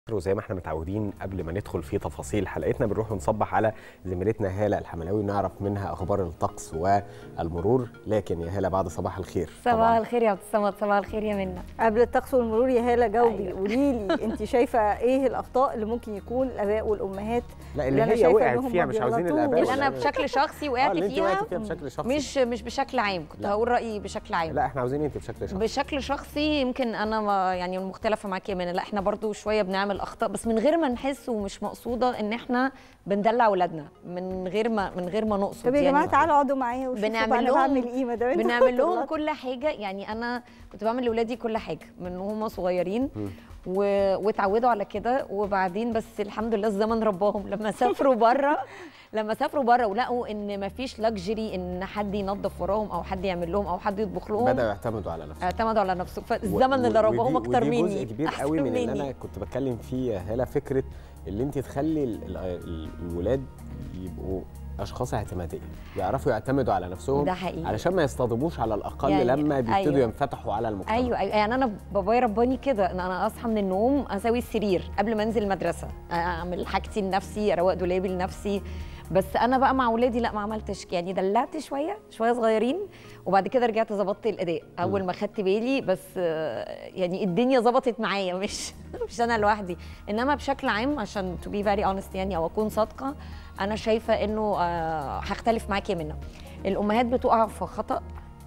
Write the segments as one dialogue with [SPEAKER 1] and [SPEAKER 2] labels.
[SPEAKER 1] وزي ما احنا متعودين قبل ما ندخل في تفاصيل حلقتنا بنروح نصبح على زميلتنا هاله الحملاوي نعرف منها اخبار الطقس والمرور لكن يا هاله بعد صباح الخير
[SPEAKER 2] صباح
[SPEAKER 1] طبعاً.
[SPEAKER 2] الخير يا عبد الصمد صباح الخير يا منى
[SPEAKER 3] قبل الطقس والمرور يا هاله جاوبي
[SPEAKER 2] أيوة.
[SPEAKER 3] قولي لي انت شايفه ايه الاخطاء اللي ممكن يكون الاباء والامهات
[SPEAKER 1] لا اللي
[SPEAKER 3] أنا
[SPEAKER 1] هي
[SPEAKER 3] شايفة
[SPEAKER 1] وقعت
[SPEAKER 3] إن هم
[SPEAKER 1] فيها مش عاوزين
[SPEAKER 3] بيغلطوه.
[SPEAKER 1] الاباء
[SPEAKER 2] اللي انا
[SPEAKER 1] والأمهات.
[SPEAKER 2] بشكل شخصي
[SPEAKER 1] آه،
[SPEAKER 2] وقعت
[SPEAKER 1] اللي انت
[SPEAKER 2] فيها
[SPEAKER 1] وقعتي فيها بشكل شخصي
[SPEAKER 2] مش مش بشكل عام كنت
[SPEAKER 1] لا.
[SPEAKER 2] هقول رايي بشكل عام
[SPEAKER 1] لا احنا عاوزين انت بشكل شخصي
[SPEAKER 2] بشكل شخصي يمكن انا ما يعني مختلفه معاك يا منى لا احنا برضو شويه بنعمل اخطاء بس من غير ما نحس ومش مقصوده ان احنا بندلع اولادنا من غير ما من غير ما نقصد
[SPEAKER 3] طب يا جماعه تعالوا اقعدوا معايا وشوفوا
[SPEAKER 2] بنعمل
[SPEAKER 3] بقى انا
[SPEAKER 2] لهم-
[SPEAKER 3] بعمل ايه ما دام انتوا
[SPEAKER 2] بنعمل لهم
[SPEAKER 3] بتغلطوا.
[SPEAKER 2] كل حاجه يعني انا كنت بعمل لاولادي كل حاجه من وهم صغيرين و... واتعودوا على كده وبعدين بس الحمد لله الزمن رباهم لما سافروا بره لما سافروا بره ولقوا ان مفيش لاكجري ان حد ينظف وراهم او حد يعمل لهم او حد يطبخ لهم
[SPEAKER 1] بداوا يعتمدوا على نفسهم
[SPEAKER 2] اعتمدوا على نفسهم
[SPEAKER 1] و-
[SPEAKER 2] فالزمن اللي
[SPEAKER 1] و-
[SPEAKER 2] رباهم
[SPEAKER 1] ودي-
[SPEAKER 2] اكتر
[SPEAKER 1] ودي
[SPEAKER 2] مني
[SPEAKER 1] جزء كبير
[SPEAKER 2] أحسن
[SPEAKER 1] قوي من اللي
[SPEAKER 2] مني.
[SPEAKER 1] انا كنت بتكلم فيه يا هاله فكره اللي انت تخلي ال- ال- ال- الولاد يبقوا اشخاص اعتماديه يعرفوا يعتمدوا على نفسهم
[SPEAKER 2] ده حقيقي.
[SPEAKER 1] علشان ما يصطدموش على الاقل
[SPEAKER 2] يعني
[SPEAKER 1] لما بيبتدوا
[SPEAKER 2] أيوة.
[SPEAKER 1] ينفتحوا على المجتمع
[SPEAKER 2] ايوه ايوه يعني انا بابايا رباني كده ان انا اصحى من النوم اسوي السرير قبل ما انزل المدرسه اعمل حاجتي لنفسي اروق دولابي لنفسي بس انا بقى مع اولادي لا ما عملتش يعني دلعت شويه شويه صغيرين وبعد كده رجعت ظبطت الاداء اول ما خدت بالي بس آه، يعني الدنيا ظبطت معايا مش مش انا لوحدي انما بشكل عام عشان تو بي فيري اونست يعني او اكون صادقه انا شايفه انه آه، هختلف معاكي منها الامهات بتقع في خطا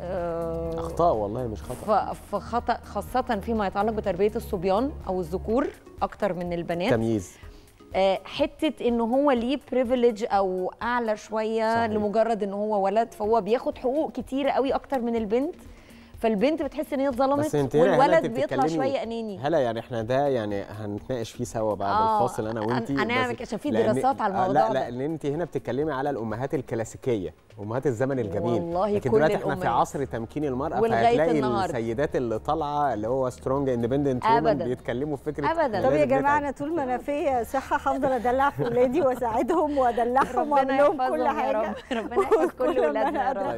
[SPEAKER 2] آه،
[SPEAKER 1] اخطاء والله مش خطا
[SPEAKER 2] ف- فخطا خاصه فيما يتعلق بتربيه الصبيان او الذكور اكتر من البنات
[SPEAKER 1] تمييز
[SPEAKER 2] آه، حته ان هو ليه بريفليج او اعلى شويه
[SPEAKER 1] صحيح.
[SPEAKER 2] لمجرد ان هو ولد فهو بياخد حقوق كتيره قوي اكتر من البنت فالبنت بتحس ان هي
[SPEAKER 1] بس
[SPEAKER 2] اتظلمت
[SPEAKER 1] انت هنا هنا
[SPEAKER 2] والولد
[SPEAKER 1] انت
[SPEAKER 2] بيطلع
[SPEAKER 1] بتتكلمي-
[SPEAKER 2] شويه اناني
[SPEAKER 1] هلا يعني احنا ده يعني هنتناقش فيه سوا بعد
[SPEAKER 2] آه،
[SPEAKER 1] الفاصل انا وانت
[SPEAKER 2] هن- هنعمل
[SPEAKER 1] بس-
[SPEAKER 2] عشان في
[SPEAKER 1] لأن-
[SPEAKER 2] دراسات على
[SPEAKER 1] آه،
[SPEAKER 2] الموضوع
[SPEAKER 1] لا
[SPEAKER 2] ده.
[SPEAKER 1] لا لان انت هنا بتتكلمي على الامهات الكلاسيكيه امهات الزمن الجميل
[SPEAKER 2] والله
[SPEAKER 1] لكن
[SPEAKER 2] كل
[SPEAKER 1] دلوقتي احنا في
[SPEAKER 2] الأمهات.
[SPEAKER 1] عصر تمكين المراه
[SPEAKER 2] ولغاية
[SPEAKER 1] فهتلاقي
[SPEAKER 2] النهاردة.
[SPEAKER 1] السيدات اللي طالعه اللي هو سترونج اندبندنت وومن
[SPEAKER 2] أبداً.
[SPEAKER 1] بيتكلموا في فكره
[SPEAKER 2] أبداً.
[SPEAKER 1] إحنا
[SPEAKER 3] طب يا
[SPEAKER 1] لازم
[SPEAKER 3] جماعه
[SPEAKER 1] نتعب.
[SPEAKER 3] انا طول ما انا فيا صحه هفضل ادلع في ولادي واساعدهم وادلعهم
[SPEAKER 2] ربنا
[SPEAKER 3] واعمل لهم
[SPEAKER 2] يحفظهم
[SPEAKER 3] كل
[SPEAKER 2] يا
[SPEAKER 3] حاجه
[SPEAKER 2] رب ربنا يحفظ كل
[SPEAKER 3] وكل ما
[SPEAKER 2] ولادنا
[SPEAKER 3] أنا
[SPEAKER 2] يا
[SPEAKER 3] قادرة.
[SPEAKER 2] رب